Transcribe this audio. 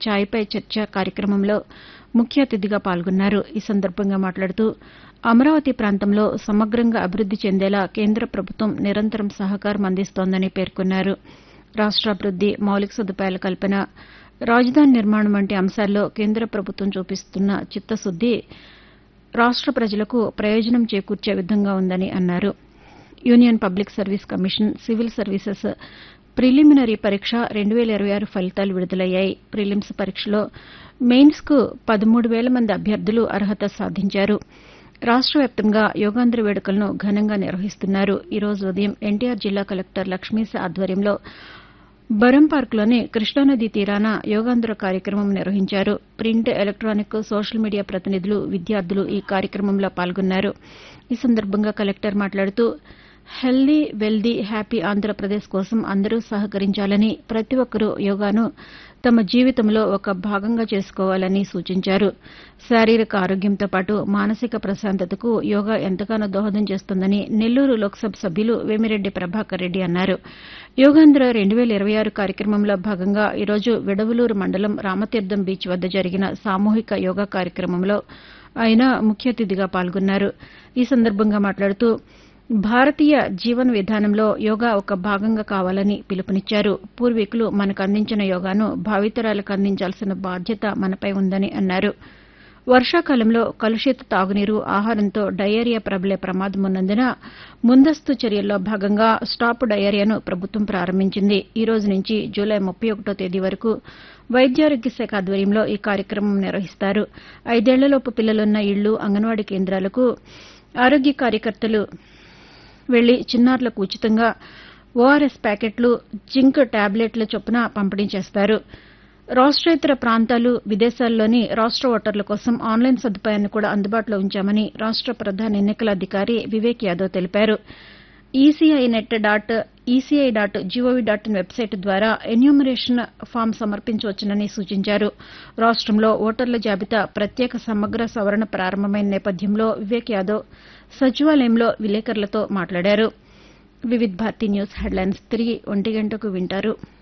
ఛాయ్ పై చర్చ కార్యక్రమంలో ముఖ్య అతిథిగా పాల్గొన్నారు ఈ సందర్భంగా మాట్లాడుతూ అమరావతి ప్రాంతంలో సమగ్రంగా అభివృద్ది చెందేలా కేంద్ర ప్రభుత్వం నిరంతరం సహకారం అందిస్తోందని పేర్కొన్నారు రాష్ట్రాభివృద్ది మౌలిక సదుపాయాల కల్పన రాజధాని నిర్మాణం వంటి అంశాల్లో కేంద్ర ప్రభుత్వం చూపిస్తున్న చిత్తశుద్ది రాష్ట ప్రజలకు ప్రయోజనం చేకూర్చే విధంగా ఉందని అన్నారు union public service commission civil services preliminary పరీక్ష రెండు వేల ఇరవై ఆరు ఫలితాలు విడుదలయ్యాయి ప్రిలిమ్స్ పరీక్షలో మెయిన్స్కు పదమూడు వేల మంది అభ్యర్థులు అర్హత సాధించారు రాష్ట వ్యాప్తంగా యోగాంధ్ర వేడుకలను ఘనంగా నిర్వహిస్తున్నారు ఈ రోజు ఉదయం ఎన్టీఆర్ జిల్లా కలెక్టర్ లక్ష్మీశ ఆధ్వర్యంలో బరం పార్కులోని కృష్ణానదీ తీరాన యోగాంధ్ర కార్యక్రమం నిర్వహించారు ప్రింట్ ఎలక్టానిక్ సోషల్ మీడియా ప్రతినిధులు విద్యార్థులు ఈ కార్యక్రమంలో పాల్గొన్నారు ఈ సందర్భంగా కలెక్టర్ మాట్లాడుతూ హెల్దీ వెల్దీ హ్యాపీ ఆంధ్రప్రదేశ్ కోసం అందరూ సహకరించాలని ప్రతి ఒక్కరూ యోగాను తమ జీవితంలో ఒక భాగంగా చేసుకోవాలని సూచించారు శారీరక ఆరోగ్యంతో పాటు మానసిక ప్రశాంతతకు యోగా ఎంతగానో దోహదం చేస్తుందని నెల్లూరు లోక్సభ సభ్యులు వేమిరెడ్డి ప్రభాకర్ రెడ్డి అన్నారు యోగాంధ్ర రెండు వేల ఇరవై ఆరు కార్యక్రమంలో భాగంగా ఈరోజు విడవలూరు మండలం రామతీర్థం బీచ్ వద్ద జరిగిన సామూహిక యోగా కార్యక్రమంలో ఆయన ముఖ్య అతిథిగా పాల్గొన్నారు ఈ సందర్భంగా మాట్లాడుతూ భారతీయ జీవన విధానంలో యోగా ఒక భాగంగా కావాలని పిలుపునిచ్చారు పూర్వీకులు మనకు అందించిన యోగాను భావితరాలకు అందించాల్సిన బాధ్యత మనపై ఉందని అన్నారు వర్షాకాలంలో కలుషిత తాగునీరు ఆహారంతో డయేరియా ప్రబలే ప్రమాదం ఉన్నందున ముందస్తు చర్యల్లో భాగంగా స్టాప్ డయేరియాను ప్రభుత్వం ప్రారంభించింది ఈ రోజు నుంచి జూలై ముప్పై ఒకటో తేదీ వరకు వైద్యారోగ్య శాఖ ఆధ్వర్యంలో ఈ కార్యక్రమం నిర్వహిస్తారు ఐదేళ్లలోపు పిల్లలున్న ఇళ్లు అంగన్వాడీ కేంద్రాలకు ఆరోగ్య కార్యకర్తలు వెళ్లి చిన్నారులకు ఉచితంగా ఓఆర్ఎస్ ప్యాకెట్లు జింక్ టాబ్లెట్ల చొప్పున పంపిణీ చేస్తారు రాష్టేతర ప్రాంతాలు విదేశాల్లోని రాష్ట ఓటర్ల కోసం ఆన్లైన్ సదుపాయాన్ని కూడా అందుబాటులో ఉంచామని రాష్ట ప్రధాన ఎన్నికల అధికారి వివేక్ యాదవ్ తెలిపారు ECI net dot ECI dot GOV dot in website ద్వారా ఎన్యూమరేషన్ ఫామ్ సమర్పించవచ్చునని సూచించారు రాష్టంలో ఓటర్ల జాబితా ప్రత్యేక సమగ్ర సవరణ ప్రారంభమైన నేపథ్యంలో వివేక్ యాదవ్ సచివాలయంలో విలేకరులతో మాట్లాడారు వివిధ్ భారతి న్యూస్ హెడ్లైన్స్ తిరిగి ఒంటి గంటకు వింటారు